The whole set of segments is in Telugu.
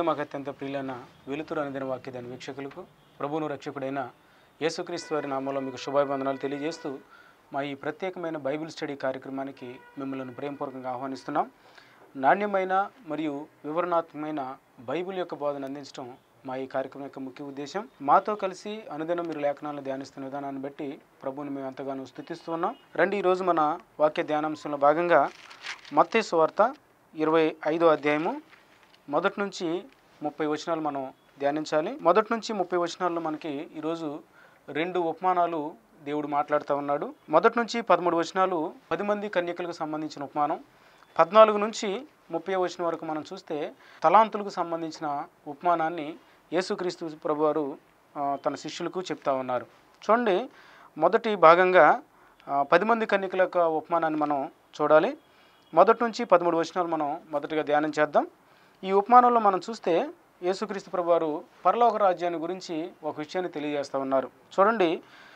మాకు అత్యంత ప్రియులైన వెలుతురు అనుదిన వాక్యదాని వీక్షకులకు ప్రభువును రక్షకుడైన యేసుక్రీస్తు వారి నామంలో మీకు శుభాభివందనాలు తెలియజేస్తూ మా ఈ ప్రత్యేకమైన బైబిల్ స్టడీ కార్యక్రమానికి మిమ్మల్ని ప్రేమపూర్వకంగా ఆహ్వానిస్తున్నాం నాణ్యమైన మరియు వివరణాత్మకమైన బైబిల్ యొక్క బోధన అందించడం మా ఈ కార్యక్రమం యొక్క ముఖ్య ఉద్దేశం మాతో కలిసి అనుదినం మీరు లేఖనాలను ధ్యానిస్తున్న విధానాన్ని బట్టి ప్రభువుని మేము ఎంతగానో స్థుతిస్తూ ఉన్నాం రండి ఈరోజు మన వాక్య ధ్యానాంశంలో భాగంగా మత్తయి సువార్త ఇరవై ఐదో అధ్యాయము మొదటి నుంచి ముప్పై వచనాలు మనం ధ్యానించాలి మొదటి నుంచి ముప్పై వచనాల్లో మనకి ఈరోజు రెండు ఉపమానాలు దేవుడు మాట్లాడుతూ ఉన్నాడు మొదటి నుంచి పదమూడు వచనాలు పది మంది కన్యకలకు సంబంధించిన ఉపమానం పద్నాలుగు నుంచి ముప్పై వచనం వరకు మనం చూస్తే తలాంతులకు సంబంధించిన ఉపమానాన్ని యేసుక్రీస్తు ప్రభువారు ఆ, తన శిష్యులకు చెప్తా ఉన్నారు చూడండి మొదటి భాగంగా ఆ, పది మంది కన్యకల యొక్క ఉపమానాన్ని మనం చూడాలి మొదటి నుంచి పదమూడు వచనాలు మనం మొదటగా ధ్యానం చేద్దాం ఈ ఉపమానంలో మనం చూస్తే యేసుక్రీస్తు ప్రభువారు పరలోక రాజ్యాన్ని గురించి ఒక విషయాన్ని తెలియజేస్తూ ఉన్నారు చూడండి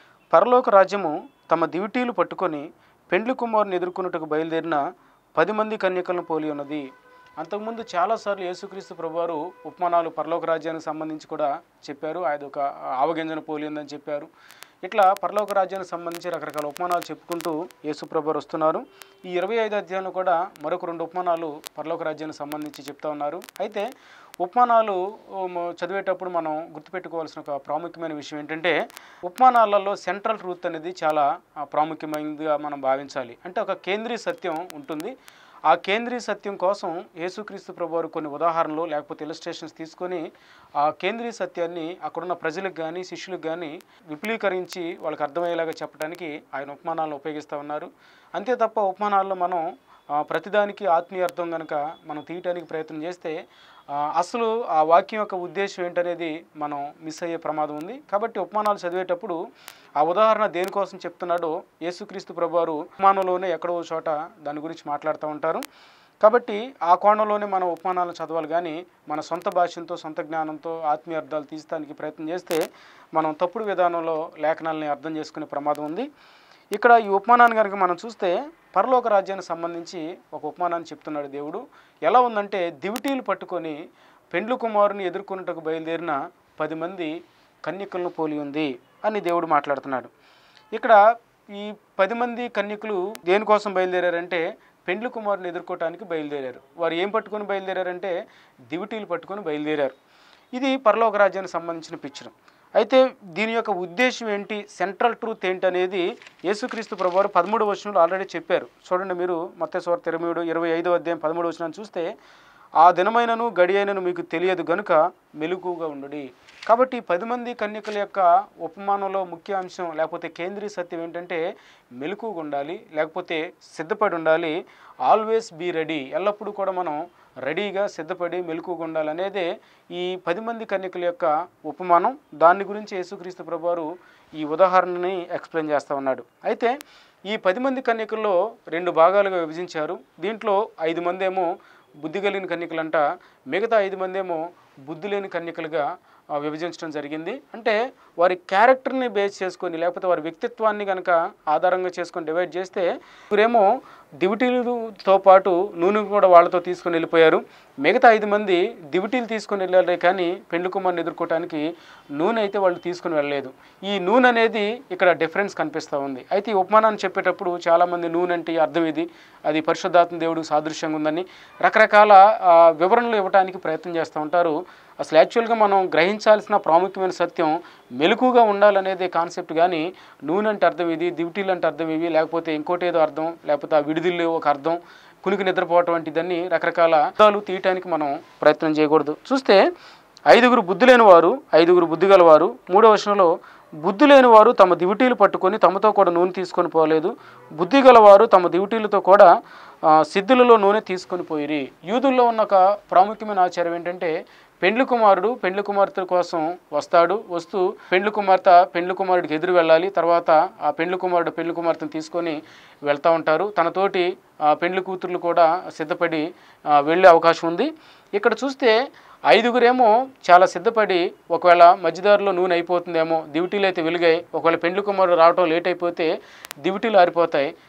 పరలోక రాజ్యము తమ దివిటీలు పట్టుకొని పెండ్లి కుమారుని ఎదుర్కొన్నట్టుకు బయలుదేరిన పది మంది కన్యకలను పోలి ఉన్నది అంతకుముందు చాలాసార్లు యేసుక్రీస్తు ప్రభువారు ఉపమానాలు పరలోక రాజ్యానికి సంబంధించి కూడా చెప్పారు ఆయన ఒక ఆవగింజను పోలి ఉందని చెప్పారు ఇట్లా పరలోక రాజ్యానికి సంబంధించి రకరకాల ఉపమానాలు చెప్పుకుంటూ యేసు ప్రభువారు వస్తున్నారు ఈ ఇరవై ఐదు అధ్యాయంలో కూడా మరొక రెండు ఉపమానాలు పరలోక రాజ్యానికి సంబంధించి చెప్తా ఉన్నారు అయితే ఉపమానాలు ఉమ్, చదివేటప్పుడు మనం గుర్తుపెట్టుకోవాల్సిన ఒక ప్రాముఖ్యమైన విషయం ఏంటంటే ఉపమానాలలో సెంట్రల్ ట్రూత్ అనేది చాలా ఆ, ప్రాముఖ్యమైనదిగా మనం భావించాలి అంటే ఒక కేంద్రీయ సత్యం ఉంటుంది ఆ కేంద్రీయ సత్యం కోసం యేసుక్రీస్తు ప్రభువారు కొన్ని ఉదాహరణలు లేకపోతే ఇలస్ట్రేషన్స్ తీసుకొని ఆ కేంద్రీయ సత్యాన్ని అక్కడున్న ప్రజలకు కానీ శిష్యులకు కానీ విపులీకరించి వాళ్ళకి అర్థమయ్యేలాగా చెప్పడానికి ఆయన ఉపమానాలను ఉపయోగిస్తూ ఉన్నారు అంతే తప్ప ఉపమానాల్లో మనం ఆ, ప్రతిదానికి ఆత్మీయ అర్థం కనుక మనం తీయటానికి ప్రయత్నం చేస్తే ఆ, అసలు ఆ వాక్యం యొక్క ఉద్దేశం ఏంటనేది మనం మిస్ అయ్యే ప్రమాదం ఉంది కాబట్టి ఉపమానాలు చదివేటప్పుడు ఆ ఉదాహరణ దేనికోసం చెప్తున్నాడో యేసుక్రీస్తు ప్రభువారు ఉపమానంలోనే ఎక్కడో ఓ చోట దాని గురించి మాట్లాడుతూ ఉంటారు కాబట్టి ఆ కోణంలోనే మనం ఉపమానాలను చదవాలి కానీ మన సొంత భాషతో సొంత జ్ఞానంతో ఆత్మీయ అర్థాలు తీయడానికి ప్రయత్నం చేస్తే మనం తప్పుడు విధానంలో లేఖనాలని అర్థం చేసుకునే ప్రమాదం ఉంది ఇక్కడ ఈ ఉపమానాన్ని కనుక మనం చూస్తే పరలోక రాజ్యానికి సంబంధించి ఒక ఉపమానాన్ని చెప్తున్నాడు దేవుడు ఎలా ఉందంటే దివిటీలు పట్టుకొని పెండ్లు కుమారుని ఎదుర్కొన్నట్టుకు బయలుదేరిన పది మంది కన్యకులను పోలి ఉంది అని దేవుడు మాట్లాడుతున్నాడు ఇక్కడ ఈ పది మంది కన్యకులు దేనికోసం బయలుదేరారంటే పెండ్లు కుమారుని ఎదుర్కోవటానికి బయలుదేరారు వారు ఏం పట్టుకొని బయలుదేరారంటే దివిటీలు పట్టుకొని బయలుదేరారు ఇది పరలోక రాజ్యానికి సంబంధించిన పిక్చర్ అయితే దీని యొక్క ఉద్దేశం ఏంటి సెంట్రల్ ట్రూత్ ఏంటి అనేది యేసుక్రీస్తు ప్రభువారు పదమూడు వచనంలో ఆల్రెడీ చెప్పారు చూడండి మీరు మత్తేశ్వర ఇరవై ఇరవై ఐదో అధ్యాయం పదమూడు వచనాన్ని చూస్తే ఆ దినమైనను గడి అయినను మీకు తెలియదు గనుక మెలకుగా ఉండుడి కాబట్టి ఈ పది మంది కన్యకల యొక్క ఉపమానంలో ముఖ్య అంశం లేకపోతే కేంద్రీయ సత్యం ఏంటంటే మెలకుగా ఉండాలి లేకపోతే సిద్ధపడి ఉండాలి ఆల్వేస్ బీ రెడీ ఎల్లప్పుడూ కూడా మనం రెడీగా సిద్ధపడి మెలకుగా ఉండాలనేదే ఈ పది మంది కన్యకల యొక్క ఉపమానం దాని గురించి యేసుక్రీస్తు ప్రభువారు ఈ ఉదాహరణని ఎక్స్ప్లెయిన్ చేస్తూ ఉన్నాడు అయితే ఈ పది మంది కన్యకల్లో రెండు భాగాలుగా విభజించారు దీంట్లో ఐదు మంది ఏమో బుద్ధి కలిగిన కన్యకలంట మిగతా ఐదు మంది ఏమో బుద్ధి లేని కన్యకలుగా ఆ, విభజించడం జరిగింది అంటే వారి క్యారెక్టర్ని బేస్ చేసుకొని లేకపోతే వారి వ్యక్తిత్వాన్ని కనుక ఆధారంగా చేసుకొని డివైడ్ చేస్తే ఇప్పుడేమో దివిటీలతో పాటు నూనె కూడా వాళ్ళతో తీసుకొని వెళ్ళిపోయారు మిగతా ఐదు మంది దివిటీలు తీసుకొని వెళ్ళారు కానీ పెండ్లి కుమార్ని ఎదుర్కోవటానికి నూనె అయితే వాళ్ళు తీసుకొని వెళ్ళలేదు ఈ నూనె అనేది ఇక్కడ డిఫరెన్స్ కనిపిస్తూ ఉంది అయితే ఈ ఉపమానాన్ని చెప్పేటప్పుడు చాలామంది నూనె అంటే అర్థం ఇది అది పరిశుద్ధాత్మ దేవుడికి సాదృశ్యంగా ఉందని రకరకాల ఆ, వివరణలు ఇవ్వడానికి ప్రయత్నం చేస్తూ ఉంటారు అసలు యాక్చువల్గా మనం గ్రహించాల్సిన ప్రాముఖ్యమైన సత్యం మెలకుగా ఉండాలనేది కాన్సెప్ట్ కానీ నూనె అంటే అర్థం ఇది దివిటీలు అంటే అర్థం ఇవి లేకపోతే ఇంకోటి ఏదో అర్థం లేకపోతే ఆ విడుదల ఒక అర్థం కునికి నిద్రపోవటం వంటిదన్నీ రకరకాల అర్థాలు తీయటానికి మనం ప్రయత్నం చేయకూడదు చూస్తే ఐదుగురు బుద్ధి లేని వారు ఐదుగురు బుద్ధి గలవారు మూడవ వచనంలో బుద్ధి లేని వారు తమ దివిటీలు పట్టుకొని తమతో కూడా నూనె తీసుకొని పోలేదు బుద్ధి గలవారు తమ దివిటీలతో కూడా ఆ, సిద్ధులలో నూనె తీసుకొని పోయిరి యూదుల్లో ఉన్న ఒక ప్రాముఖ్యమైన ఆచారం ఏంటంటే పెండ్లి కుమారుడు పెండ్లి కుమార్తె కోసం వస్తాడు వస్తూ పెండ్లి కుమార్తె పెండ్లి కుమారుడికి ఎదురు వెళ్ళాలి తర్వాత ఆ పెండ్లి కుమారుడు పెండ్లి కుమార్తెను తీసుకొని వెళ్తూ ఉంటారు తనతోటి ఆ, పెండ్లి కూతుర్లు కూడా సిద్ధపడి ఆ, వెళ్ళే అవకాశం ఉంది ఇక్కడ చూస్తే ఐదుగురేమో చాలా సిద్ధపడి ఒకవేళ మధ్యదారిలో నూనె అయిపోతుందేమో దివిటీలు అయితే వెలుగాయి ఒకవేళ పెండ్లి కుమారుడు రావటం లేట్ అయిపోతే దివిటీలు ఆరిపోతాయి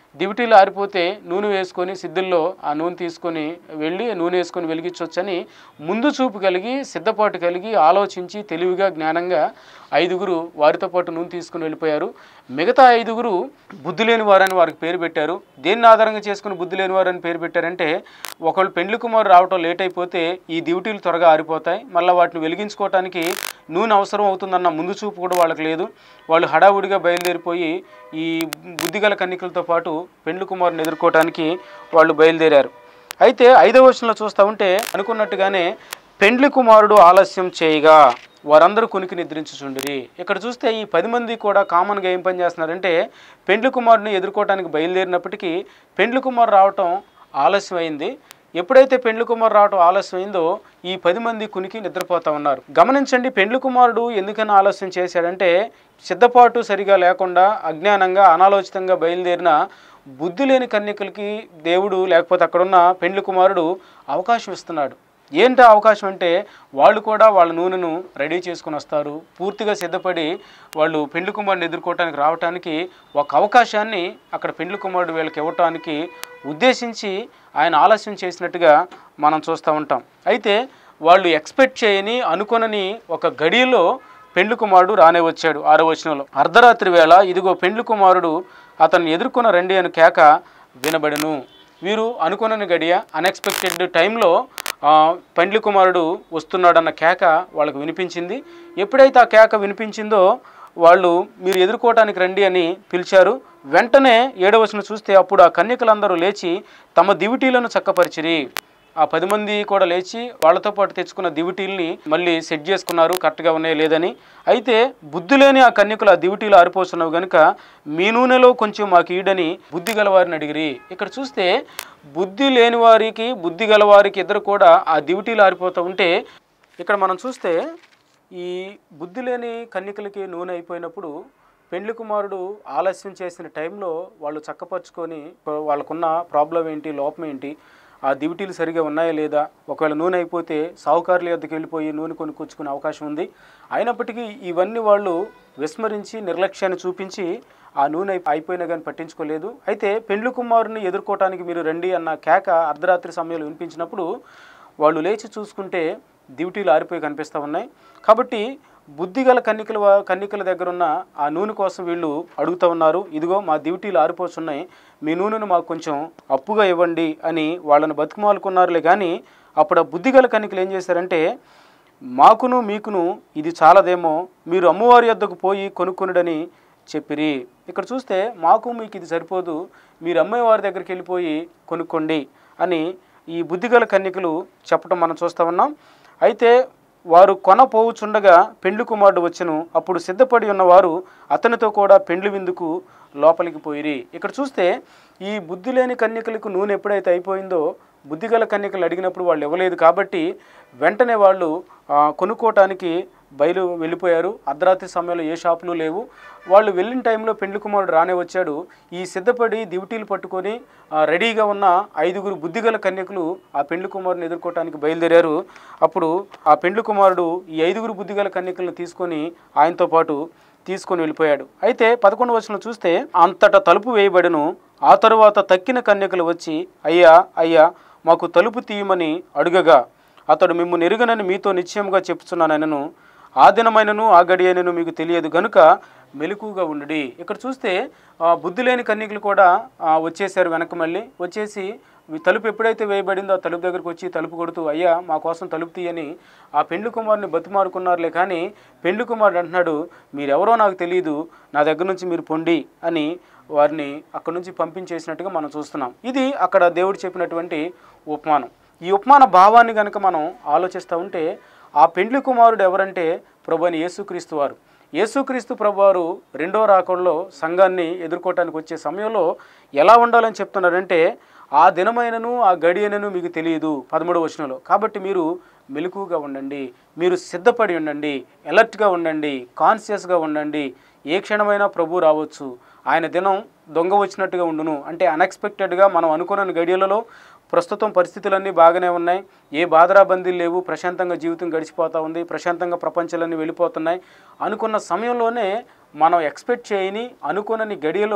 దివిటీలు ఆరిపోతే నూనె వేసుకొని సిద్ధుల్లో ఆ నూనె తీసుకొని వెళ్ళి నూనె వేసుకొని వెలిగించవచ్చని ముందు చూపు కలిగి సిద్ధపాటు కలిగి ఆలోచించి తెలివిగా జ్ఞానంగా ఐదుగురు వారితో పాటు నూనె తీసుకుని వెళ్ళిపోయారు మిగతా ఐదుగురు బుద్ధి లేని వారని వారికి పేరు పెట్టారు దేన్ని ఆధారంగా చేసుకుని బుద్ధి లేని వారని పేరు పెట్టారంటే ఒకళ్ళు పెండ్లి కుమారు రావటం లేట్ అయిపోతే ఈ దివిటీలు త్వరగా ఆరిపోతాయి మళ్ళీ వాటిని వెలిగించుకోవటానికి నూనె అవసరం అవుతుందన్న ముందు చూపు కూడా వాళ్ళకి లేదు వాళ్ళు హడావుడిగా బయలుదేరిపోయి ఈ బుద్ధిగల కన్నికలతో పాటు పెండ్లి కుమారుని ఎదుర్కోవటానికి వాళ్ళు బయలుదేరారు అయితే ఐదవ వచనంలో చూస్తూ ఉంటే అనుకున్నట్టుగానే పెండ్లి కుమారుడు ఆలస్యం చేయగా వారందరూ కొనికి నిద్రించుచుండిరి ఇక్కడ చూస్తే ఈ పది మంది కూడా కామన్గా ఏం పని చేస్తున్నారంటే పెండ్లి కుమారుని ఎదుర్కోవటానికి బయలుదేరినప్పటికీ పెండ్లి కుమారు రావటం ఆలస్యం అయింది ఎప్పుడైతే పెండ్లి కుమారు రావటం ఆలస్యమైందో ఈ పది మంది కునికి నిద్రపోతా ఉన్నారు గమనించండి పెండ్లి కుమారుడు ఎందుకని ఆలస్యం చేశాడంటే సిద్ధపాటు సరిగా లేకుండా అజ్ఞానంగా అనాలోచితంగా బయలుదేరిన బుద్ధి లేని కన్యకలకి దేవుడు లేకపోతే అక్కడున్న పెండ్లి కుమారుడు అవకాశం ఇస్తున్నాడు ఏంటి ఆ అవకాశం అంటే వాళ్ళు కూడా వాళ్ళ నూనెను రెడీ చేసుకుని వస్తారు పూర్తిగా సిద్ధపడి వాళ్ళు పెండ్లి కుమారుని ఎదుర్కోవటానికి రావటానికి ఒక అవకాశాన్ని అక్కడ పెండ్లి కుమారుడు వీళ్ళకి ఇవ్వటానికి ఉద్దేశించి ఆయన ఆలస్యం చేసినట్టుగా మనం చూస్తూ ఉంటాం అయితే వాళ్ళు ఎక్స్పెక్ట్ చేయని అనుకొనని ఒక గడియలో పెండ్లి కుమారుడు రానే వచ్చాడు ఆరో వచనంలో అర్ధరాత్రి వేళ ఇదిగో పెండ్లి కుమారుడు అతన్ని ఎదుర్కొన్న రండి అని కేక వినబడెను వీరు అనుకున్న గడియ అన్ఎక్స్పెక్టెడ్ టైంలో ఆ, పెండ్లి కుమారుడు వస్తున్నాడన్న కేక వాళ్ళకు వినిపించింది ఎప్పుడైతే ఆ కేక వినిపించిందో వాళ్ళు మీరు ఎదుర్కోవటానికి రండి అని పిలిచారు వెంటనే ఏడవచనం చూస్తే అప్పుడు ఆ కన్యకలందరూ లేచి తమ దివిటీలను చక్కపరిచిరి ఆ పది మంది కూడా లేచి వాళ్ళతో పాటు తెచ్చుకున్న దివిటీల్ని మళ్ళీ సెట్ చేసుకున్నారు కరెక్ట్గా ఉన్నాయి లేదని అయితే బుద్ధి లేని ఆ కన్యకులు ఆ దివిటీలు ఆరిపోతున్నావు కనుక మీ నూనెలో కొంచెం మాకు ఈడని బుద్ధి గలవారిని అడిగిరి ఇక్కడ చూస్తే బుద్ధి లేని వారికి బుద్ధి గలవారికి ఇద్దరు కూడా ఆ దివిటీలు ఆరిపోతూ ఉంటే ఇక్కడ మనం చూస్తే ఈ బుద్ధి లేని కన్యకలకి నూనె అయిపోయినప్పుడు పెండ్లి కుమారుడు ఆలస్యం చేసిన టైంలో వాళ్ళు చక్కపరుచుకొని వాళ్ళకున్న ప్రాబ్లం ఏంటి లోపం ఏంటి ఆ దివిటీలు సరిగా ఉన్నాయా లేదా ఒకవేళ నూనె అయిపోతే సాహుకారుల యొద్దకు వెళ్ళిపోయి నూనె కొనుక్కొచ్చుకునే అవకాశం ఉంది అయినప్పటికీ ఇవన్నీ వాళ్ళు విస్మరించి నిర్లక్ష్యాన్ని చూపించి ఆ నూనె అయిపో- అయిపోయినా కానీ పట్టించుకోలేదు అయితే పెండ్లి కుమారుని ఎదుర్కోవటానికి మీరు రండి అన్న కేక అర్ధరాత్రి సమయంలో వినిపించినప్పుడు వాళ్ళు లేచి చూసుకుంటే దివిటీలు ఆరిపోయి కనిపిస్తూ ఉన్నాయి కాబట్టి బుద్ధిగల కన్నికల వా- కన్నికల దగ్గర ఉన్న ఆ నూనె కోసం వీళ్ళు అడుగుతూ ఉన్నారు ఇదిగో మా దివిటీలు ఆరిపోతున్నాయి మీ నూనెను మాకు కొంచెం అప్పుగా ఇవ్వండి అని వాళ్ళని బతుకుమాలుకున్నారులే కానీ అప్పుడు ఆ బుద్ధిగల కన్నికలు ఏం చేశారంటే మాకును మీకును ఇది చాలదేమో మీరు అమ్మవారి యొద్దకు పోయి కొనుక్కొనుడని చెప్పిరి ఇక్కడ చూస్తే మాకు మీకు ఇది సరిపోదు మీరు అమ్మవారి దగ్గరికి వెళ్ళిపోయి కొనుక్కోండి అని ఈ బుద్ధిగల కన్యకలు చెప్పడం మనం చూస్తూ ఉన్నాం అయితే వారు కొన పోవుచుండగా పెండ్లి కుమారుడు వచ్చెను అప్పుడు సిద్ధపడి ఉన్నవారు అతనితో కూడా పెండ్లి విందుకు లోపలికి పోయిరి ఇక్కడ చూస్తే ఈ బుద్ధి లేని కన్యకలకు నూనె ఎప్పుడైతే అయిపోయిందో బుద్ధిగల కన్యకలు అడిగినప్పుడు వాళ్ళు ఇవ్వలేదు కాబట్టి వెంటనే వాళ్ళు ఆ, కొనుక్కోవటానికి బయలు వెళ్ళిపోయారు అర్ధరాత్రి సమయంలో ఏ షాపులు లేవు వాళ్ళు వెళ్ళిన టైంలో పెండ్లి కుమారుడు రానే వచ్చాడు ఈ సిద్ధపడి దివిటీలు పట్టుకొని ఆ, రెడీగా ఉన్న ఐదుగురు బుద్ధిగల కన్యకులు ఆ పెండ్లి కుమారుని ఎదుర్కోవటానికి బయలుదేరారు అప్పుడు ఆ పెండ్లి కుమారుడు ఈ ఐదుగురు బుద్ధిగల కన్యకులను తీసుకొని ఆయనతో పాటు తీసుకొని వెళ్ళిపోయాడు అయితే పదకొండు వచనం చూస్తే అంతటా తలుపు వేయబడను ఆ తరువాత తక్కిన కన్యకలు వచ్చి అయ్యా అయ్యా మాకు తలుపు తీయమని అడుగగా అతడు మిమ్ము నెరుగనని మీతో నిశ్చయముగా చెప్తున్నానను ఆ దినమైనను ఆ గడియనను మీకు తెలియదు గనుక మెలకుగా ఉండుడి ఇక్కడ చూస్తే ఆ, బుద్ధి లేని కన్యకులు కూడా ఆ, వచ్చేసారు వెనక మళ్ళీ వచ్చేసి ఈ తలుపు ఎప్పుడైతే వేయబడిందో ఆ తలుపు దగ్గరకు వచ్చి తలుపు కొడుతూ అయ్యా మా కోసం తలుపు తీయని ఆ పెండ్లి కుమారుని బతిమారుకున్నారులే కానీ పెండ్లి కుమారుడు అంటున్నాడు మీరెవరో నాకు తెలియదు నా దగ్గర నుంచి మీరు పొండి అని వారిని అక్కడి నుంచి పంపించేసినట్టుగా మనం చూస్తున్నాం ఇది అక్కడ దేవుడు చెప్పినటువంటి ఉపమానం ఈ ఉపమాన భావాన్ని కనుక మనం ఆలోచిస్తూ ఉంటే ఆ పెండ్లి కుమారుడు ఎవరంటే ప్రభు అని యేసుక్రీస్తు వారు యేసుక్రీస్తు ప్రభువారు రెండో రాకడలో సంఘాన్ని ఎదుర్కోవటానికి వచ్చే సమయంలో ఎలా ఉండాలని చెప్తున్నారంటే ఆ దినమైనను ఆ గడియనను మీకు తెలియదు పదమూడవ వచనంలో కాబట్టి మీరు మెలకుగా ఉండండి మీరు సిద్ధపడి ఉండండి అలర్ట్గా ఉండండి కాన్షియస్గా ఉండండి ఏ క్షణమైనా ప్రభు రావచ్చు ఆయన దినం దొంగ వచ్చినట్టుగా ఉండును అంటే అన్ఎక్స్పెక్టెడ్గా మనం అనుకున్న గడియలలో ప్రస్తుతం పరిస్థితులన్నీ బాగానే ఉన్నాయి ఏ బాధరాబందీలు లేవు ప్రశాంతంగా జీవితం గడిచిపోతూ ఉంది ప్రశాంతంగా ప్రపంచాలన్నీ వెళ్ళిపోతున్నాయి అనుకున్న సమయంలోనే మనం ఎక్స్పెక్ట్ చేయని అనుకున్నని గడియలో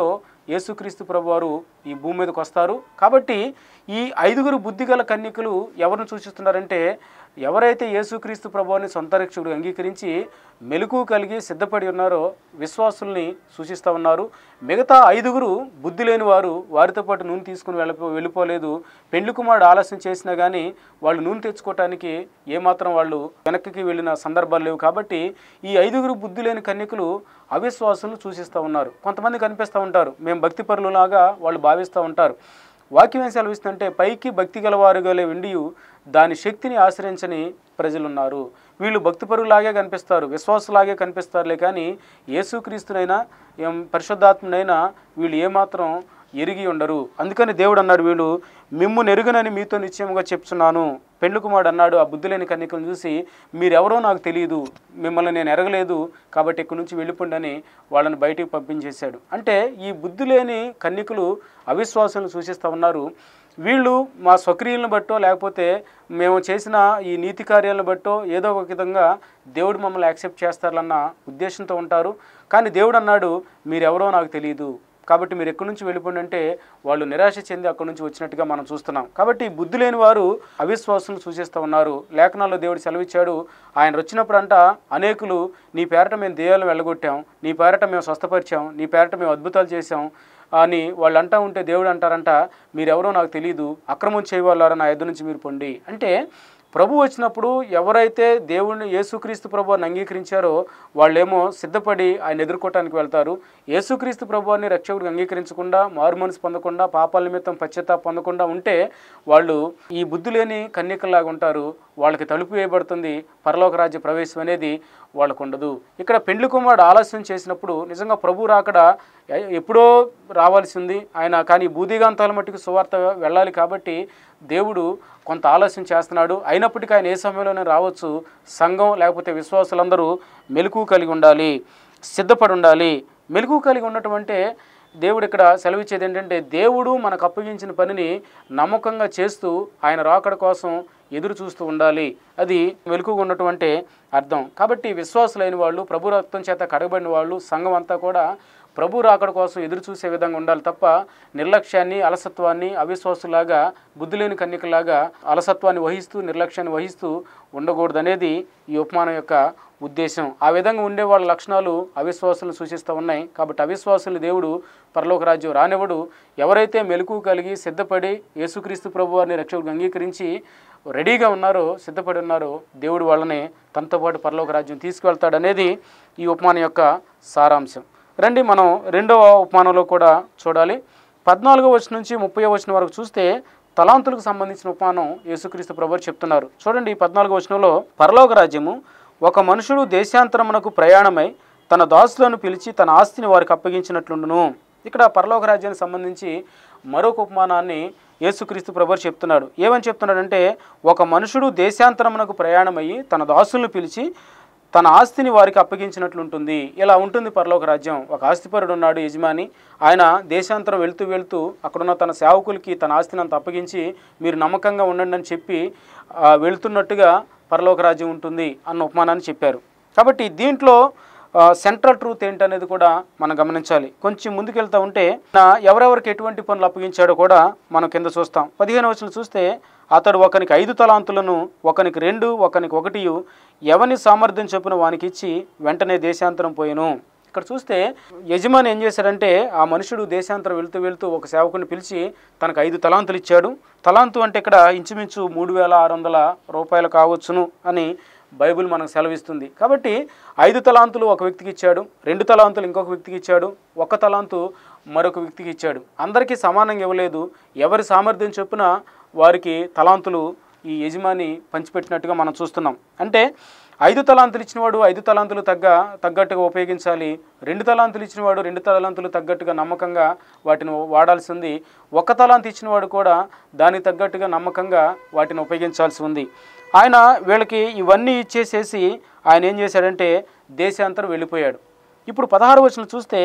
యేసుక్రీస్తు ప్రభు వారు ఈ భూమి మీదకి వస్తారు కాబట్టి ఈ ఐదుగురు బుద్ధిగల కన్యకులు ఎవరిని సూచిస్తున్నారంటే ఎవరైతే యేసుక్రీస్తు ప్రభువాన్ని సొంత రక్షకుడు అంగీకరించి మెలకు కలిగి సిద్ధపడి ఉన్నారో విశ్వాసుల్ని సూచిస్తూ ఉన్నారు మిగతా ఐదుగురు బుద్ధి లేని వారు వారితో పాటు నూనె తీసుకుని వెళ్ళిపో వెళ్ళిపోలేదు పెండ్లి కుమారుడు ఆలస్యం చేసినా కానీ వాళ్ళు నూనె తెచ్చుకోవటానికి ఏమాత్రం వాళ్ళు వెనక్కి వెళ్ళిన సందర్భాలు లేవు కాబట్టి ఈ ఐదుగురు బుద్ధి లేని కన్యకులు అవిశ్వాసులను సూచిస్తూ ఉన్నారు కొంతమంది కనిపిస్తూ ఉంటారు మేము భక్తి పరులులాగా వాళ్ళు భావిస్తూ ఉంటారు వాక్యం ఏం సెలవిస్తుందంటే పైకి భక్తి గలవారు గలే విండియు దాని శక్తిని ఆశ్రయించని ప్రజలున్నారు వీళ్ళు భక్తిపరులాగే కనిపిస్తారు విశ్వాసులాగే కనిపిస్తారులే కానీ యేసుక్రీస్తునైనా ఏం పరిశుద్ధాత్మనైనా వీళ్ళు ఏమాత్రం ఎరిగి ఉండరు అందుకని దేవుడు అన్నాడు వీళ్ళు మిమ్ము నెరుగునని మీతో నిశ్చయముగా చెప్తున్నాను పెండ్లి కుమారుడు అన్నాడు ఆ బుద్ధి లేని కన్యకలను చూసి మీరెవరో నాకు తెలియదు మిమ్మల్ని నేను ఎరగలేదు కాబట్టి ఇక్కడి నుంచి వెళ్ళిపోండి అని వాళ్ళని బయటికి పంపించేశాడు అంటే ఈ బుద్ధి లేని కన్యకులు అవిశ్వాసాలను సూచిస్తూ ఉన్నారు వీళ్ళు మా స్వక్రియలను బట్టో లేకపోతే మేము చేసిన ఈ నీతి కార్యాలను బట్టో ఏదో ఒక విధంగా దేవుడు మమ్మల్ని యాక్సెప్ట్ చేస్తారన్న ఉద్దేశంతో ఉంటారు కానీ దేవుడు అన్నాడు మీరెవరో నాకు తెలియదు కాబట్టి మీరు ఎక్కడి నుంచి వెళ్ళిపోండి అంటే వాళ్ళు నిరాశ చెంది అక్కడి నుంచి వచ్చినట్టుగా మనం చూస్తున్నాం కాబట్టి బుద్ధి లేని వారు అవిశ్వాసం సూచిస్తూ ఉన్నారు లేఖనాల్లో దేవుడు సెలవిచ్చాడు ఆయన వచ్చినప్పుడంట అనేకులు నీ పేరట మేము దెయ్యాలను వెళ్ళగొట్టాం నీ పేరట మేము స్వస్థపరిచాం నీ పేరట మేము అద్భుతాలు చేశాం అని వాళ్ళు అంటా ఉంటే దేవుడు అంటారంట మీరెవరో నాకు తెలియదు అక్రమం చేయవాళ్ళారా నా ఎద్దు నుంచి మీరు పొండి అంటే ప్రభు వచ్చినప్పుడు ఎవరైతే దేవుడిని యేసుక్రీస్తు ప్రభువాన్ని అంగీకరించారో వాళ్ళేమో సిద్ధపడి ఆయన ఎదుర్కోవటానికి వెళ్తారు యేసుక్రీస్తు ప్రభువాన్ని రక్షకుడికి అంగీకరించకుండా మారు మనసు పొందకుండా పాపాల నిమిత్తం పశ్చాత్తాప పొందకుండా ఉంటే వాళ్ళు ఈ బుద్ధి లేని కన్యకల్లాగా ఉంటారు వాళ్ళకి తలుపు వేయబడుతుంది పరలోక రాజ్య ప్రవేశం అనేది వాళ్ళకు ఉండదు ఇక్కడ పెండ్లి కుమారుడు ఆలస్యం చేసినప్పుడు నిజంగా ప్రభు రాకడ ఎ- ఎప్పుడో రావాల్సి ఉంది ఆయన కానీ భూదిగాంతాల మట్టుకు సువార్త వెళ్ళాలి కాబట్టి దేవుడు కొంత ఆలస్యం చేస్తున్నాడు అయినప్పటికీ ఆయన ఏ సమయంలోనే రావచ్చు సంఘం లేకపోతే విశ్వాసులందరూ మెలకు కలిగి ఉండాలి సిద్ధపడి ఉండాలి మెలకు కలిగి ఉండటం అంటే దేవుడు ఇక్కడ సెలవిచ్చేది ఏంటంటే దేవుడు మనకు అప్పగించిన పనిని నమ్మకంగా చేస్తూ ఆయన రాకడ కోసం ఎదురు చూస్తూ ఉండాలి అది మెలకుగా ఉండటం అంటే అర్థం కాబట్టి విశ్వాసులైన వాళ్ళు ప్రభు రక్తం చేత కడగబడిన వాళ్ళు సంఘం అంతా కూడా ప్రభు రాకడ కోసం ఎదురు చూసే విధంగా ఉండాలి తప్ప నిర్లక్ష్యాన్ని అలసత్వాన్ని అవిశ్వాసులాగా బుద్ధి లేని కన్యకలాగా అలసత్వాన్ని వహిస్తూ నిర్లక్ష్యాన్ని వహిస్తూ ఉండకూడదు అనేది ఈ ఉపమానం యొక్క ఉద్దేశం ఆ విధంగా ఉండే వాళ్ళ లక్షణాలు అవిశ్వాసులను సూచిస్తూ ఉన్నాయి కాబట్టి అవిశ్వాసులు దేవుడు పరలోక రాజ్యం రానివ్వడు ఎవరైతే మెలకు కలిగి సిద్ధపడి యేసుక్రీస్తు ప్రభు వారిని రక్షకుడికి అంగీకరించి రెడీగా ఉన్నారో సిద్ధపడి ఉన్నారో దేవుడు వాళ్ళని తనతో పాటు పరలోక రాజ్యం తీసుకువెళ్తాడనేది ఈ ఉపమానం యొక్క సారాంశం రండి మనం రెండవ ఉపమానంలో కూడా చూడాలి పద్నాలుగో వచనం నుంచి ముప్పై వచనం వరకు చూస్తే తలాంతులకు సంబంధించిన ఉపమానం యేసుక్రీస్తు ప్రభు చెప్తున్నారు చూడండి ఈ పద్నాలుగో వచనంలో పరలోక రాజ్యము ఒక మనుషుడు దేశాంతరమునకు ప్రయాణమై తన దాసులను పిలిచి తన ఆస్తిని వారికి అప్పగించినట్లుండును ఇక్కడ పరలోక రాజ్యానికి సంబంధించి మరొక ఉపమానాన్ని యేసుక్రీస్తు ప్రభు చెప్తున్నాడు ఏమని చెప్తున్నాడంటే ఒక మనుషుడు దేశాంతరమునకు ప్రయాణమయ్యి తన దాసులను పిలిచి తన ఆస్తిని వారికి అప్పగించినట్లుంటుంది ఇలా ఉంటుంది పరలోక రాజ్యం ఒక ఆస్తిపరుడు ఉన్నాడు యజమాని ఆయన దేశాంతరం వెళ్తూ వెళ్తూ అక్కడున్న తన సేవకులకి తన ఆస్తిని అంత అప్పగించి మీరు నమ్మకంగా ఉండండి అని చెప్పి ఆ, వెళ్తున్నట్టుగా పరలోక రాజ్యం ఉంటుంది అన్న ఉపమానాన్ని చెప్పారు కాబట్టి దీంట్లో సెంట్రల్ ట్రూత్ ఏంటనేది కూడా మనం గమనించాలి కొంచెం ముందుకెళ్తా ఉంటే నా ఎవరెవరికి ఎటువంటి పనులు అప్పగించాడో కూడా మనం కింద చూస్తాం పదిహేను వచ్చిన చూస్తే అతడు ఒకనికి ఐదు తలాంతులను ఒకనికి రెండు ఒకనికి ఒకటి ఎవని సామర్థ్యం చొప్పున వానికి ఇచ్చి వెంటనే దేశాంతరం పోయెను ఇక్కడ చూస్తే యజమాని ఏం చేశాడంటే ఆ మనుషుడు దేశాంతరం వెళ్తూ వెళ్తూ ఒక సేవకుని పిలిచి తనకు ఐదు తలాంతులు ఇచ్చాడు తలాంతు అంటే ఇక్కడ ఇంచుమించు మూడు వేల ఆరు వందల రూపాయలు కావచ్చును అని బైబిల్ మనకు సెలవిస్తుంది కాబట్టి ఐదు తలాంతులు ఒక వ్యక్తికి ఇచ్చాడు రెండు తలాంతులు ఇంకొక వ్యక్తికి ఇచ్చాడు ఒక తలాంతు మరొక వ్యక్తికి ఇచ్చాడు అందరికీ సమానంగా ఇవ్వలేదు ఎవరి సామర్థ్యం చొప్పున వారికి తలాంతులు ఈ యజమాని పంచిపెట్టినట్టుగా మనం చూస్తున్నాం అంటే ఐదు తలాంతులు ఇచ్చినవాడు ఐదు తలాంతులు తగ్గ తగ్గట్టుగా ఉపయోగించాలి రెండు తలాంతులు ఇచ్చినవాడు రెండు తలాంతులు తగ్గట్టుగా నమ్మకంగా వాటిని వాడాల్సి ఉంది ఒక్క తలాంతు ఇచ్చినవాడు కూడా దానికి తగ్గట్టుగా నమ్మకంగా వాటిని ఉపయోగించాల్సి ఉంది ఆయన వీళ్ళకి ఇవన్నీ ఇచ్చేసేసి ఆయన ఏం చేశాడంటే దేశాంతరం వెళ్ళిపోయాడు ఇప్పుడు పదహారు వచనం చూస్తే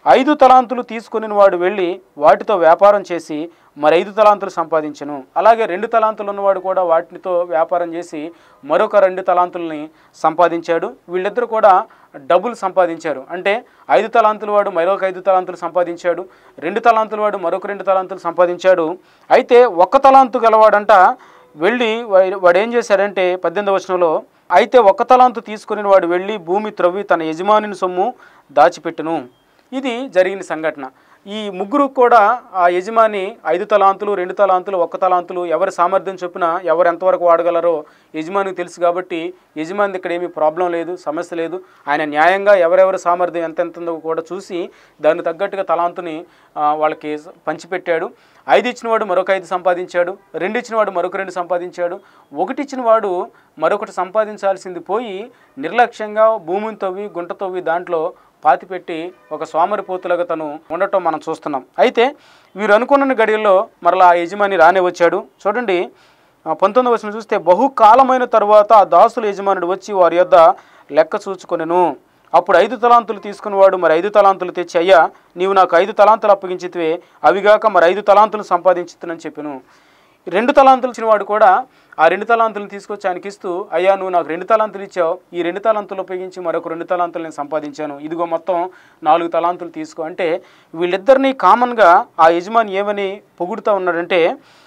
ఐదు తలాంతులు తీసుకుని వాడు వెళ్ళి వాటితో వ్యాపారం చేసి మరి ఐదు తలాంతులు సంపాదించను అలాగే రెండు తలాంతులు ఉన్నవాడు కూడా వాటితో వ్యాపారం చేసి మరొక రెండు తలాంతుల్ని సంపాదించాడు వీళ్ళిద్దరు కూడా డబ్బులు సంపాదించారు అంటే ఐదు తలాంతులు వాడు మరొక ఐదు తలాంతులు సంపాదించాడు రెండు తలాంతులు వాడు మరొక రెండు తలాంతులు సంపాదించాడు అయితే ఒక్క తలాంతు గలవాడంట వెళ్ళి వా- వాడు ఏం చేశాడంటే పద్దెనిమిది వచనంలో అయితే ఒక్క తలాంతు తీసుకుని వాడు వెళ్ళి భూమి త్రవ్వి తన యజమానిని సొమ్ము దాచిపెట్టును ఇది జరిగిన సంఘటన ఈ ముగ్గురు కూడా ఆ యజమాని ఐదు తలాంతులు రెండు తలాంతులు ఒక్క తలాంతులు ఎవరి సామర్థ్యం చొప్పున ఎవరు ఎంతవరకు వాడగలరో యజమానికి తెలుసు కాబట్టి యజమాని ఇక్కడ ఏమీ ప్రాబ్లం లేదు సమస్య లేదు ఆయన న్యాయంగా ఎవరెవరి సామర్థ్యం ఎంత ఎంత ఉందో కూడా చూసి దానికి తగ్గట్టుగా తలాంతుని ఆ, వాళ్ళకి పంచిపెట్టాడు ఐదు ఇచ్చినవాడు మరొక ఐదు సంపాదించాడు రెండు ఇచ్చినవాడు మరొక రెండు సంపాదించాడు ఒకటి ఇచ్చినవాడు మరొకటి సంపాదించాల్సింది పోయి నిర్లక్ష్యంగా భూమిని తవ్వి గుంట తవ్వి దాంట్లో పాతిపెట్టి ఒక సోమరిపోతులుగా తను ఉండటం మనం చూస్తున్నాం అయితే వీరు అనుకున్న గడియల్లో మరలా ఆ యజమాని రానే వచ్చాడు చూడండి ఆ, పంతొమ్మిది వచ్చిన చూస్తే బహుకాలమైన తరువాత ఆ దాసుల యజమానుడు వచ్చి వారి యొద్ద లెక్క చూచుకొనెను అప్పుడు ఐదు తలాంతులు తీసుకునేవాడు మరి ఐదు తలాంతులు తెచ్చి అయ్యా నీవు నాకు ఐదు తలాంతులు అప్పగించితివే అవిగాక మరి ఐదు తలాంతులు సంపాదించుతునని చెప్పాను రెండు తలాంతులు ఇచ్చిన వాడు కూడా ఆ రెండు తలాంతులను తీసుకొచ్చి ఆయనకి ఇస్తూ అయ్యా నువ్వు నాకు రెండు తలాంతులు ఇచ్చావు ఈ రెండు తలాంతులు ఉపయోగించి మరొక రెండు తలాంతులు నేను సంపాదించాను ఇదిగో మొత్తం నాలుగు తలాంతులు తీసుకో అంటే వీళ్ళిద్దరినీ కామన్గా ఆ యజమాని ఏమని పొగుడుతూ ఉన్నాడంటే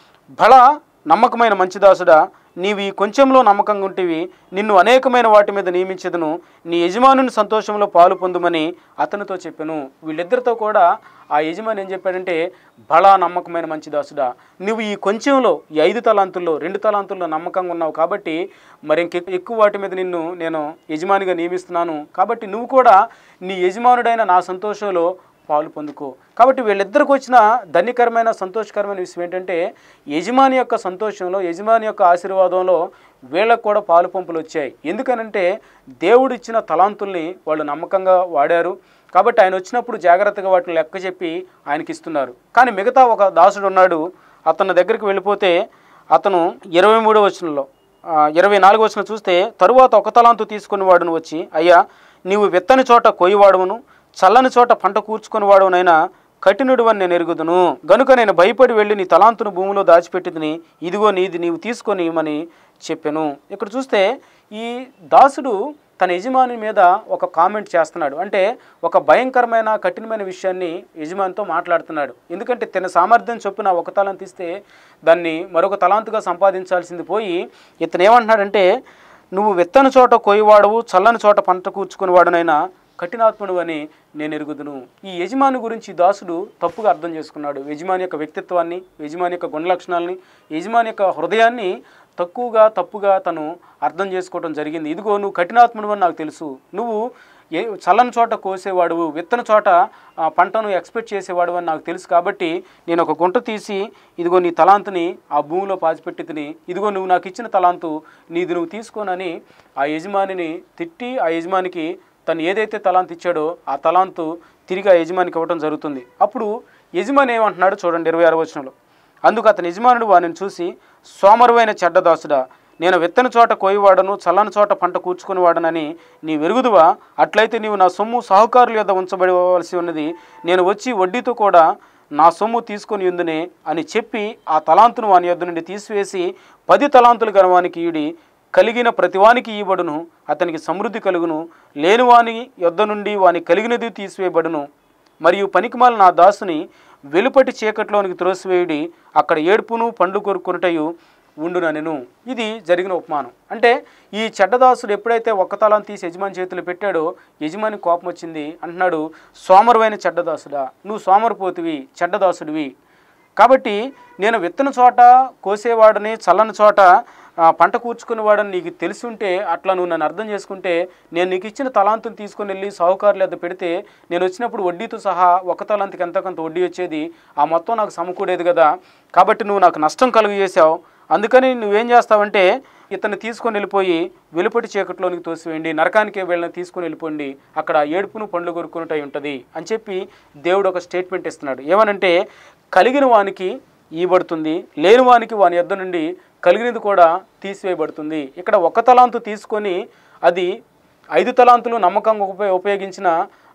బల నమ్మకమైన మంచి దాసుడా నీవు ఈ కొంచెంలో నమ్మకంగా ఉంటివి నిన్ను అనేకమైన వాటి మీద నియమించదును నీ యజమానుని సంతోషంలో పాలు పొందుమని అతనితో చెప్పాను వీళ్ళిద్దరితో కూడా ఆ యజమాని ఏం చెప్పాడంటే బలా నమ్మకమైన మంచి దాసుడా నువ్వు ఈ కొంచెంలో ఈ ఐదు తలాంతుల్లో రెండు తలాంతుల్లో నమ్మకంగా ఉన్నావు కాబట్టి మరి ఇంకె ఎక్కువ వాటి మీద నిన్ను నేను యజమానిగా నియమిస్తున్నాను కాబట్టి నువ్వు కూడా నీ యజమానుడైన నా సంతోషంలో పాలు పొందుకో కాబట్టి వీళ్ళిద్దరికి వచ్చిన ధన్యకరమైన సంతోషకరమైన విషయం ఏంటంటే యజమాని యొక్క సంతోషంలో యజమాని యొక్క ఆశీర్వాదంలో వీళ్ళకు కూడా పాలు పంపులు వచ్చాయి ఎందుకనంటే దేవుడు ఇచ్చిన తలాంతుల్ని వాళ్ళు నమ్మకంగా వాడారు కాబట్టి ఆయన వచ్చినప్పుడు జాగ్రత్తగా వాటిని లెక్క చెప్పి ఆయనకి ఇస్తున్నారు కానీ మిగతా ఒక దాసుడు ఉన్నాడు అతని దగ్గరికి వెళ్ళిపోతే అతను ఇరవై మూడో వచనంలో ఆ, ఇరవై నాలుగు వచ్చిన చూస్తే తరువాత ఒక తలాంతు తీసుకుని వాడును వచ్చి అయ్యా నీవు విత్తని చోట కొయ్యవాడును చల్లని చోట పంట కూర్చుకుని వాడునైనా కఠినుడు అని నేను ఎరుగుదును గనుక నేను భయపడి వెళ్ళి నీ తలాంతును భూమిలో దాచిపెట్టిదిని ఇదిగో నీది నీవు తీసుకొని ఇమ్మని చెప్పాను ఇక్కడ చూస్తే ఈ దాసుడు తన యజమాని మీద ఒక కామెంట్ చేస్తున్నాడు అంటే ఒక భయంకరమైన కఠినమైన విషయాన్ని యజమానితో మాట్లాడుతున్నాడు ఎందుకంటే తన సామర్థ్యం చొప్పున ఒక తలాంతు ఇస్తే దాన్ని మరొక తలాంతుగా సంపాదించాల్సింది పోయి ఇతను ఏమంటున్నాడంటే నువ్వు విత్తని చోట కొయ్యవాడవు చల్లని చోట పంట కూర్చుకునేవాడునైనా కఠినాత్ముడు అని నేను ఎరుగుదును ఈ యజమాని గురించి దాసుడు తప్పుగా అర్థం చేసుకున్నాడు యజమాని యొక్క వ్యక్తిత్వాన్ని యజమాని యొక్క గుణ లక్షణాలని యజమాని యొక్క హృదయాన్ని తక్కువగా తప్పుగా తను అర్థం చేసుకోవడం జరిగింది ఇదిగో నువ్వు కఠినాత్ముడు అని నాకు తెలుసు నువ్వు ఏ చల్లని చోట కోసేవాడువు విత్తన చోట ఆ, పంటను ఎక్స్పెక్ట్ చేసేవాడు అని నాకు తెలుసు కాబట్టి నేను ఒక గుంట తీసి ఇదిగో నీ తలాంతుని ఆ భూమిలో పాచిపెట్టి తిని ఇదిగో నువ్వు నాకు ఇచ్చిన తలాంతు నీది నువ్వు తీసుకోనని ఆ యజమానిని తిట్టి ఆ యజమానికి తను ఏదైతే తలాంతు ఇచ్చాడో ఆ తలాంతు తిరిగి ఆ యజమానికి ఇవ్వడం జరుగుతుంది అప్పుడు యజమాని ఏమంటున్నాడు చూడండి ఇరవై ఆరు వచనంలో అందుకు అతని యజమానుడు వారిని చూసి సోమరువైన చెడ్డదాసుడా నేను విత్తని చోట కోయివాడను చల్లని చోట పంట కూర్చుకునేవాడనని నీ వెరుగుదువా అట్లయితే నీవు నా సొమ్ము సాహుకారుల యొద్ద ఉంచబడవలసి ఉన్నది నేను వచ్చి వడ్డీతో కూడా నా సొమ్ము తీసుకొని ఉందునే అని చెప్పి ఆ తలాంతును వాని యొద్ద నుండి తీసివేసి పది తలాంతులు గనవానికి ఈడి కలిగిన ప్రతివానికి ఇవ్వబడును అతనికి సమృద్ధి కలుగును లేనివాని యొద్ద నుండి వాని కలిగినది తీసివేయబడును మరియు పనికిమాల నా దాసుని వెలుపటి చీకట్లోనికి త్రోసివేయుడి అక్కడ ఏడుపును పండు కొరుకునుటయు ఉండుననెను ఇది జరిగిన ఉపమానం అంటే ఈ చెడ్డదాసుడు ఎప్పుడైతే ఒక్క తలం తీసి యజమాని చేతులు పెట్టాడో యజమాని కోపం వచ్చింది అంటున్నాడు సోమరువైన చెడ్డదాసుడా నువ్వు సోమరిపోతువి చెడ్డదాసుడివి కాబట్టి నేను విత్తన చోట కోసేవాడని చల్లని చోట ఆ, పంట కూర్చుకునేవాడని నీకు తెలిసి ఉంటే అట్లా నువ్వు నన్ను అర్థం చేసుకుంటే నేను నీకు ఇచ్చిన తలాంతుని తీసుకొని వెళ్ళి సాహుకారుల వద్ద పెడితే నేను వచ్చినప్పుడు వడ్డీతో సహా ఒక తలాంతికి ఎంత కొంత వడ్డీ వచ్చేది ఆ మొత్తం నాకు సమకూడేది కదా కాబట్టి నువ్వు నాకు నష్టం కలుగు చేసావు అందుకని నువ్వేం చేస్తావంటే ఇతన్ని తీసుకొని వెళ్ళిపోయి వెలుపటి చీకట్లోనికి తోసివేయండి నరకానికి వీళ్ళని తీసుకొని వెళ్ళిపోండి అక్కడ ఏడుపును పండ్లు కొరుక్కున్నట్టయి ఉంటుంది అని చెప్పి దేవుడు ఒక స్టేట్మెంట్ ఇస్తున్నాడు ఏమనంటే కలిగిన వానికి ఇవ్వబడుతుంది లేని వానికి వాని యొద్ద నుండి కలిగినది కూడా తీసివేయబడుతుంది ఇక్కడ ఒక తలాంతు తీసుకొని అది ఐదు తలాంతులు నమ్మకంగా ఉపయోగ ఉపయోగించిన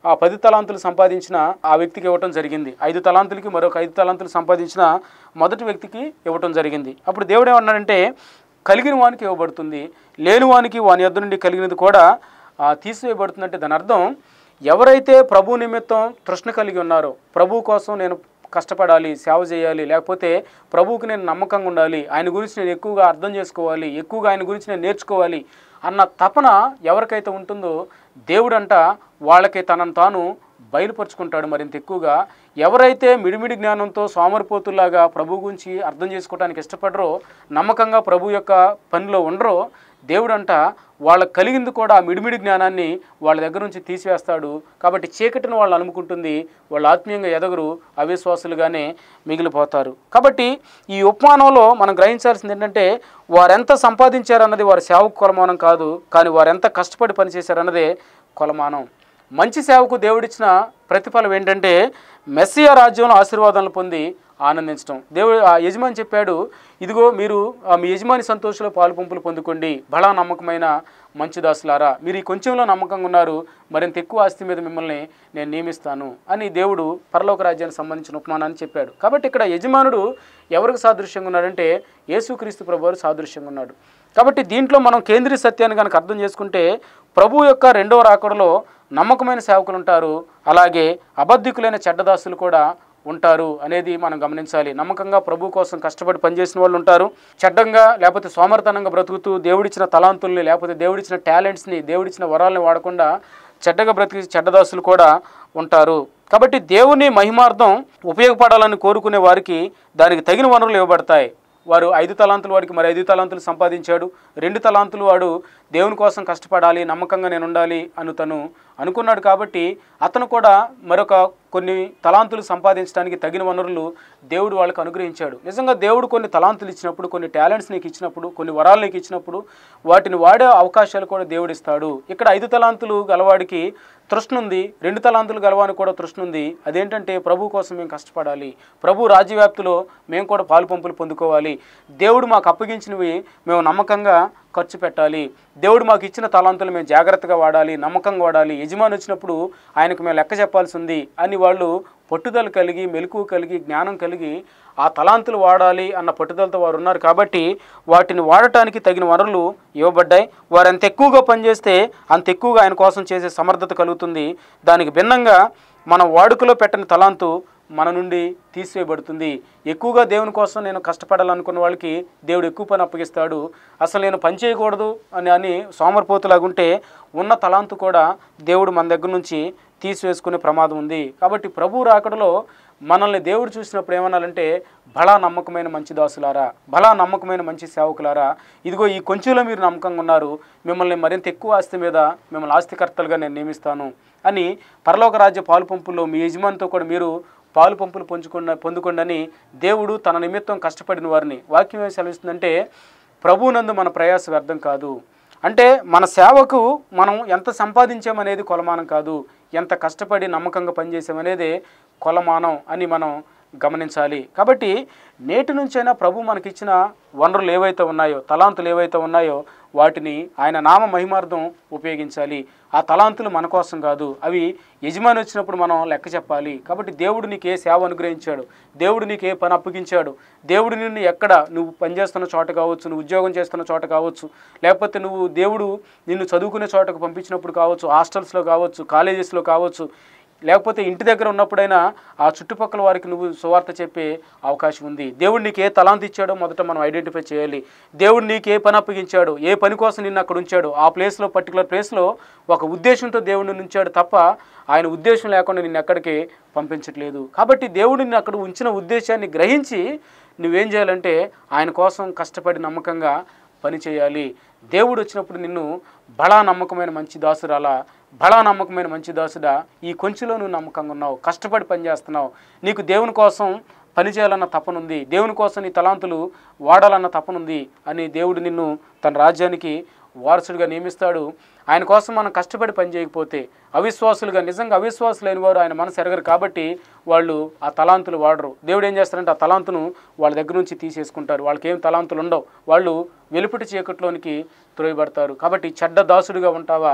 ఆ పది తలాంతులు సంపాదించిన ఆ వ్యక్తికి ఇవ్వటం జరిగింది ఐదు తలాంతులకి మరొక ఐదు తలాంతులు సంపాదించిన మొదటి వ్యక్తికి ఇవ్వటం జరిగింది అప్పుడు దేవుడు ఏమన్నాడంటే కలిగిన వానికి ఇవ్వబడుతుంది లేని వానికి వాని యొద్ద నుండి కలిగినది కూడా ఆ, తీసివేయబడుతుందంటే దాని అర్థం ఎవరైతే ప్రభు నిమిత్తం తృష్ణ కలిగి ఉన్నారో ప్రభు కోసం నేను కష్టపడాలి సేవ చేయాలి లేకపోతే ప్రభువుకి నేను నమ్మకంగా ఉండాలి ఆయన గురించి నేను ఎక్కువగా అర్థం చేసుకోవాలి ఎక్కువగా ఆయన గురించి నేను నేర్చుకోవాలి అన్న తపన ఎవరికైతే ఉంటుందో దేవుడంట వాళ్ళకి తనను తాను బయలుపరుచుకుంటాడు మరింత ఎక్కువగా ఎవరైతే మిడిమిడి జ్ఞానంతో సోమరిపోతుల్లాగా ప్రభు గురించి అర్థం చేసుకోవడానికి ఇష్టపడరో నమ్మకంగా ప్రభు యొక్క పనిలో ఉండరో దేవుడంట వాళ్ళకి కలిగింది కూడా ఆ మిడిమిడి జ్ఞానాన్ని వాళ్ళ దగ్గర నుంచి తీసివేస్తాడు కాబట్టి చీకటిని వాళ్ళు అనుకుంటుంది వాళ్ళు ఆత్మీయంగా ఎదగరు అవిశ్వాసులుగానే మిగిలిపోతారు కాబట్టి ఈ ఉపమానంలో మనం గ్రహించాల్సింది ఏంటంటే వారెంత సంపాదించారన్నది వారి సేవకు కొలమానం కాదు కానీ వారెంత కష్టపడి పనిచేశారన్నదే కొలమానం మంచి సేవకు దేవుడిచ్చిన ప్రతిఫలం ఏంటంటే మెస్సియా రాజ్యంలో ఆశీర్వాదాలను పొంది ఆనందించడం దేవుడు ఆ యజమాని చెప్పాడు ఇదిగో మీరు ఆ మీ యజమాని సంతోషంలో పాలు పంపులు పొందుకోండి బలా నమ్మకమైన మంచి దాసులారా మీరు ఈ కొంచెంలో నమ్మకంగా ఉన్నారు మరింత ఎక్కువ ఆస్తి మీద మిమ్మల్ని నేను నియమిస్తాను అని దేవుడు పరలోక రాజ్యానికి సంబంధించిన ఉపమానాన్ని చెప్పాడు కాబట్టి ఇక్కడ యజమానుడు ఎవరికి సాదృశ్యంగా ఉన్నాడంటే యేసుక్రీస్తు ప్రభువారు సాదృశ్యంగా ఉన్నాడు కాబట్టి దీంట్లో మనం కేంద్రీయ సత్యాన్ని కనుక అర్థం చేసుకుంటే ప్రభు యొక్క రెండవ రాకడలో నమ్మకమైన సేవకులు ఉంటారు అలాగే అబద్ధికులైన చెడ్డదాసులు కూడా ఉంటారు అనేది మనం గమనించాలి నమ్మకంగా ప్రభు కోసం కష్టపడి పనిచేసిన వాళ్ళు ఉంటారు చెడ్డంగా లేకపోతే సోమర్తనంగా బ్రతుకుతూ దేవుడిచ్చిన తలాంతుల్ని లేకపోతే దేవుడిచ్చిన టాలెంట్స్ని దేవుడిచ్చిన వరాలని వాడకుండా చెడ్డగా బ్రతికి చెడ్డదాసులు కూడా ఉంటారు కాబట్టి దేవుని మహిమార్థం ఉపయోగపడాలని కోరుకునే వారికి దానికి తగిన వనరులు ఇవ్వబడతాయి వారు ఐదు తలాంతులు వాడికి మరి ఐదు తలాంతులు సంపాదించాడు రెండు తలాంతులు వాడు దేవుని కోసం కష్టపడాలి నమ్మకంగా నేను ఉండాలి అని తను అనుకున్నాడు కాబట్టి అతను కూడా మరొక కొన్ని తలాంతులు సంపాదించడానికి తగిన వనరులు దేవుడు వాళ్ళకు అనుగ్రహించాడు నిజంగా దేవుడు కొన్ని తలాంతులు ఇచ్చినప్పుడు కొన్ని టాలెంట్స్ నీకు ఇచ్చినప్పుడు కొన్ని వరాలు నీకు ఇచ్చినప్పుడు వాటిని వాడే అవకాశాలు కూడా దేవుడు ఇస్తాడు ఇక్కడ ఐదు తలాంతులు గలవాడికి తృష్ణ ఉంది రెండు తలాంతులు గలవానికి కూడా తృష్ణ ఉంది అదేంటంటే ప్రభు కోసం మేము కష్టపడాలి ప్రభు రాజ్యవ్యాప్తిలో మేము కూడా పాలు పంపులు పొందుకోవాలి దేవుడు మాకు అప్పగించినవి మేము నమ్మకంగా ఖర్చు పెట్టాలి దేవుడు మాకు ఇచ్చిన తలాంతులు మేము జాగ్రత్తగా వాడాలి నమ్మకంగా వాడాలి యజమాని వచ్చినప్పుడు ఆయనకు మేము లెక్క చెప్పాల్సి ఉంది అని వాళ్ళు పట్టుదల కలిగి మెలకువ కలిగి జ్ఞానం కలిగి ఆ తలాంతులు వాడాలి అన్న పట్టుదలతో వారు ఉన్నారు కాబట్టి వాటిని వాడటానికి తగిన వనరులు ఇవ్వబడ్డాయి వారు ఎంత ఎక్కువగా పనిచేస్తే అంత ఎక్కువగా ఆయన కోసం చేసే సమర్థత కలుగుతుంది దానికి భిన్నంగా మనం వాడుకలో పెట్టని తలాంతు మన నుండి తీసివేయబడుతుంది ఎక్కువగా దేవుని కోసం నేను కష్టపడాలనుకున్న వాళ్ళకి దేవుడు ఎక్కువ పని అప్పగిస్తాడు అసలు నేను పని చేయకూడదు అని అని సోమరిపోతులాగుంటే ఉన్న తలాంతు కూడా దేవుడు మన దగ్గర నుంచి తీసివేసుకునే ప్రమాదం ఉంది కాబట్టి ప్రభు రాకడలో మనల్ని దేవుడు చూసినప్పుడు ఏమనాలంటే బలా నమ్మకమైన మంచి దాసులారా బలా నమ్మకమైన మంచి సేవకులారా ఇదిగో ఈ కొంచెంలో మీరు నమ్మకంగా ఉన్నారు మిమ్మల్ని మరింత ఎక్కువ ఆస్తి మీద మిమ్మల్ని ఆస్తికర్తలుగా నేను నియమిస్తాను అని పరలోక రాజ్య పాలు పంపుల్లో మీ యజమానితో కూడా మీరు పాలు పంపులు పొందుకున్న పొందుకోండి దేవుడు తన నిమిత్తం కష్టపడిన వారిని వాక్యం ఏం సెలవిస్తుందంటే ప్రభువునందు మన ప్రయాస వ్యర్థం కాదు అంటే మన సేవకు మనం ఎంత సంపాదించామనేది కొలమానం కాదు ఎంత కష్టపడి నమ్మకంగా పనిచేసామనేదే కొలమానం అని మనం గమనించాలి కాబట్టి నేటి నుంచైనా ప్రభు మనకిచ్చిన వనరులు ఏవైతే ఉన్నాయో తలాంతులు ఏవైతే ఉన్నాయో వాటిని ఆయన నామ మహిమార్థం ఉపయోగించాలి ఆ తలాంతులు మన కోసం కాదు అవి యజమాని వచ్చినప్పుడు మనం లెక్క చెప్పాలి కాబట్టి దేవుడు నీకు ఏ సేవ అనుగ్రహించాడు దేవుడు నీకు ఏ పని అప్పగించాడు దేవుడు నిన్ను ఎక్కడ నువ్వు పనిచేస్తున్న చోట కావచ్చు నువ్వు ఉద్యోగం చేస్తున్న చోట కావచ్చు లేకపోతే నువ్వు దేవుడు నిన్ను చదువుకునే చోటకు పంపించినప్పుడు కావచ్చు హాస్టల్స్లో కావచ్చు కాలేజెస్లో కావచ్చు లేకపోతే ఇంటి దగ్గర ఉన్నప్పుడైనా ఆ చుట్టుపక్కల వారికి నువ్వు సువార్త చెప్పే అవకాశం ఉంది దేవుడు నీకు ఏ తలాంతి ఇచ్చాడో మొదట మనం ఐడెంటిఫై చేయాలి దేవుడు నీకు ఏ పని అప్పగించాడు ఏ పని కోసం నిన్ను అక్కడ ఉంచాడు ఆ ప్లేస్లో పర్టికులర్ ప్లేస్లో ఒక ఉద్దేశంతో దేవుడిని ఉంచాడు తప్ప ఆయన ఉద్దేశం లేకుండా నిన్ను ఎక్కడికి పంపించట్లేదు కాబట్టి దేవుడు నిన్ను అక్కడ ఉంచిన ఉద్దేశాన్ని గ్రహించి నువ్వేం చేయాలంటే ఆయన కోసం కష్టపడి నమ్మకంగా పని చేయాలి దేవుడు వచ్చినప్పుడు నిన్ను బలా నమ్మకమైన మంచి దాసురాలా బలా నమ్మకమైన మంచి దాసుడా ఈ కొంచెంలో నువ్వు నమ్మకంగా ఉన్నావు కష్టపడి పనిచేస్తున్నావు నీకు దేవుని కోసం పని చేయాలన్న తపనుంది దేవుని కోసం నీ తలాంతులు వాడాలన్న తపనుంది అని దేవుడు నిన్ను తన రాజ్యానికి వారసుడిగా నియమిస్తాడు ఆయన కోసం మనం కష్టపడి పని చేయకపోతే అవిశ్వాసులుగా నిజంగా అవిశ్వాసులైన వారు ఆయన మనసు ఎరగరు కాబట్టి వాళ్ళు ఆ తలాంతులు వాడరు దేవుడు ఏం చేస్తారంటే ఆ తలాంతును వాళ్ళ దగ్గర నుంచి తీసేసుకుంటారు వాళ్ళకి ఏం తలాంతులు ఉండవు వాళ్ళు వెలుపుటి చీకట్లోనికి త్రోయబడతారు కాబట్టి చెడ్డ దాసుడిగా ఉంటావా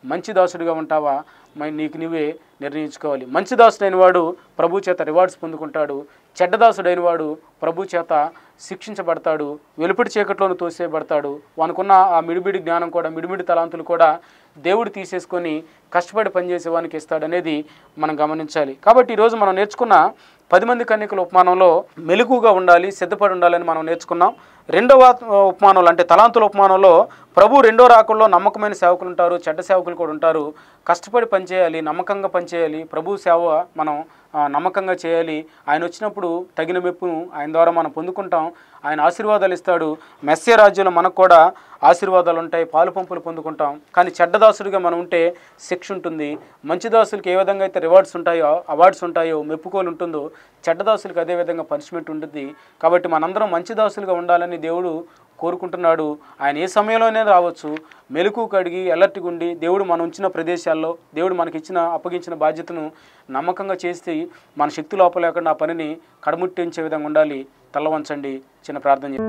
మంచి దాసుడిగా ఉంటావా మరి నీకు నువ్వే నిర్ణయించుకోవాలి మంచి దాసుడైన వాడు ప్రభు చేత రివార్డ్స్ పొందుకుంటాడు చెడ్డ దాసుడైన వాడు ప్రభు చేత శిక్షించబడతాడు వెలుపటి చీకట్లోను తోసేయబడతాడు వానుకున్న ఆ మిడిమిడి జ్ఞానం కూడా మిడిమిడి తలాంతులు కూడా దేవుడు తీసేసుకొని కష్టపడి పనిచేసే వానికి ఇస్తాడనేది మనం గమనించాలి కాబట్టి ఈరోజు మనం నేర్చుకున్న పది మంది కన్యకల ఉపమానంలో మెలకుగా ఉండాలి సిద్ధపడి ఉండాలని మనం నేర్చుకున్నాం రెండవ ఉపమానంలో అంటే తలాంతుల ఉపమానంలో ప్రభు రెండో రాకుల్లో నమ్మకమైన సేవకులు ఉంటారు చెడ్డ సేవకులు కూడా ఉంటారు కష్టపడి పనిచేయాలి నమ్మకంగా పనిచేయాలి ప్రభు సేవ మనం ఆ, నమ్మకంగా చేయాలి ఆయన వచ్చినప్పుడు తగిన మెప్పును ఆయన ద్వారా మనం పొందుకుంటాం ఆయన ఆశీర్వాదాలు ఇస్తాడు మెస్సే రాజ్యంలో మనకు కూడా ఆశీర్వాదాలు ఉంటాయి పాలు పంపులు పొందుకుంటాం కానీ చెడ్డ దాసుడిగా మనం ఉంటే శిక్ష ఉంటుంది మంచి దాసులకి ఏ విధంగా అయితే రివార్డ్స్ ఉంటాయో అవార్డ్స్ ఉంటాయో మెప్పుకోలు ఉంటుందో చెడ్డ దాసులకు అదే విధంగా పనిష్మెంట్ ఉంటుంది కాబట్టి మనందరం మంచి దాసులుగా ఉండాలని దేవుడు కోరుకుంటున్నాడు ఆయన ఏ సమయంలోనే రావచ్చు మెలకు కడిగి ఎలర్ట్గా ఉండి దేవుడు మనం ఉంచిన ప్రదేశాల్లో దేవుడు మనకి ఇచ్చిన అప్పగించిన బాధ్యతను నమ్మకంగా చేసి మన శక్తి లోపల లేకుండా ఆ పనిని కడముట్టించే విధంగా ఉండాలి తల వంచండి చిన్న ప్రార్థన చేయండి.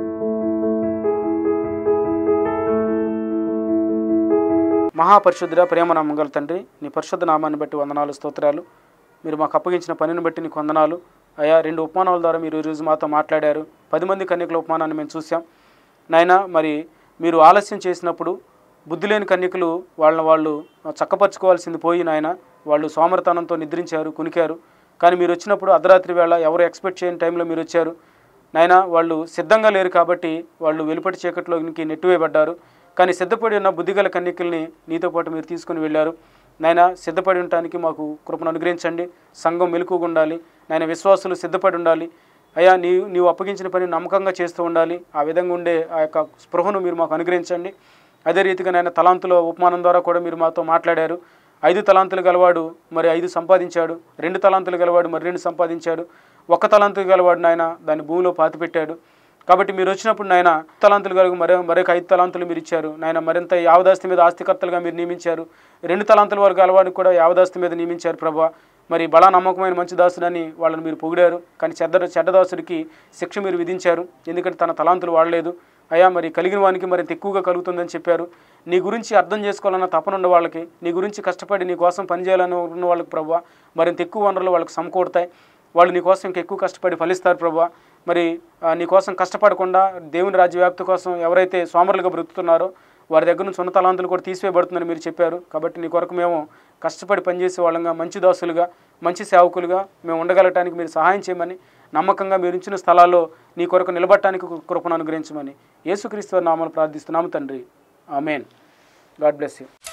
మహాపరిశుద్ధుడ ప్రేమ నమ్మగల తండ్రి నీ పరిశుద్ధ నామాన్ని బట్టి వందనాలు స్తోత్రాలు మీరు మాకు అప్పగించిన పనిని బట్టి నీకు వందనాలు అయా రెండు ఉపమానాల ద్వారా మీరు ఈరోజు మాతో మాట్లాడారు పది మంది కన్యకుల ఉపమానాన్ని మేము చూసాం నాయన మరి మీరు ఆలస్యం చేసినప్పుడు బుద్ధి లేని కన్యకులు వాళ్ళని వాళ్ళు చక్కపరచుకోవాల్సింది పోయి నాయన వాళ్ళు సోమరతనంతో నిద్రించారు కునికారు కానీ మీరు వచ్చినప్పుడు అర్ధరాత్రి వేళ ఎవరు ఎక్స్పెక్ట్ చేయని టైంలో మీరు వచ్చారు నాయన వాళ్ళు సిద్ధంగా లేరు కాబట్టి వాళ్ళు వెలుపటి చీకట్లోకి నెట్టివేయబడ్డారు కానీ సిద్ధపడి ఉన్న బుద్ధిగల కన్యకుల్ని నీతో పాటు మీరు తీసుకుని వెళ్ళారు నాయన సిద్ధపడి ఉండటానికి మాకు కృపను అనుగ్రహించండి సంఘం మెలకుగా ఉండాలి నాయన విశ్వాసులు సిద్ధపడి ఉండాలి అయ్యా నీ నీవు అప్పగించిన పని నమ్మకంగా చేస్తూ ఉండాలి ఆ విధంగా ఉండే ఆ యొక్క స్పృహను మీరు మాకు అనుగ్రహించండి అదే రీతిగా నాయన తలాంతుల ఉపమానం ద్వారా కూడా మీరు మాతో మాట్లాడారు ఐదు తలాంతులు గలవాడు మరి ఐదు సంపాదించాడు రెండు తలాంతులు గలవాడు మరి రెండు సంపాదించాడు ఒక్క తలాంతులు గలవాడు నాయన దాన్ని భూమిలో పాతిపెట్టాడు కాబట్టి మీరు వచ్చినప్పుడు నాయన తలాంతులు కలుగు మరో మరొక ఐదు తలాంతులు మీరు ఇచ్చారు నాయన మరింత యావదాస్తి మీద ఆస్తికర్తలుగా మీరు నియమించారు రెండు తలాంతుల వరకు అలవాడికి కూడా యావదాస్తి మీద నియమించారు ప్రభా మరి బలా నమ్మకమైన మంచి దాసుడని వాళ్ళని మీరు పొగిడారు కానీ చెడ్డ చెడ్డదాసుడికి శిక్ష మీరు విధించారు ఎందుకంటే తన తలాంతులు వాడలేదు అయ్యా మరి కలిగిన వానికి మరింత ఎక్కువగా కలుగుతుందని చెప్పారు నీ గురించి అర్థం చేసుకోవాలన్న తపన ఉన్న వాళ్ళకి నీ గురించి కష్టపడి నీ కోసం పనిచేయాలని ఉన్న వాళ్ళకి ప్రభా మరింత ఎక్కువ వనరులు వాళ్ళకి సమకూడతాయి వాళ్ళు నీ కోసం ఇంకా ఎక్కువ కష్టపడి ఫలిస్తారు ప్రభా మరి ఆ, నీ కోసం కష్టపడకుండా దేవుని రాజ్య వ్యాప్తి కోసం ఎవరైతే సోమరులుగా బ్రతుకుతున్నారో వారి దగ్గర నుంచి ఉన్న తలాంతులు కూడా తీసివేయబడుతుందని మీరు చెప్పారు కాబట్టి నీ కొరకు మేము కష్టపడి పనిచేసే వాళ్ళంగా మంచి దాసులుగా మంచి సేవకులుగా మేము ఉండగలటానికి మీరు సహాయం చేయమని నమ్మకంగా మీరు ఇచ్చిన స్థలాల్లో నీ కొరకు నిలబడటానికి కృపను అనుగ్రహించమని యేసుక్రీస్తు వారి నామాలు ప్రార్థిస్తున్నాము తండ్రి ఆమెన్ గాడ్ బ్లెస్ యూ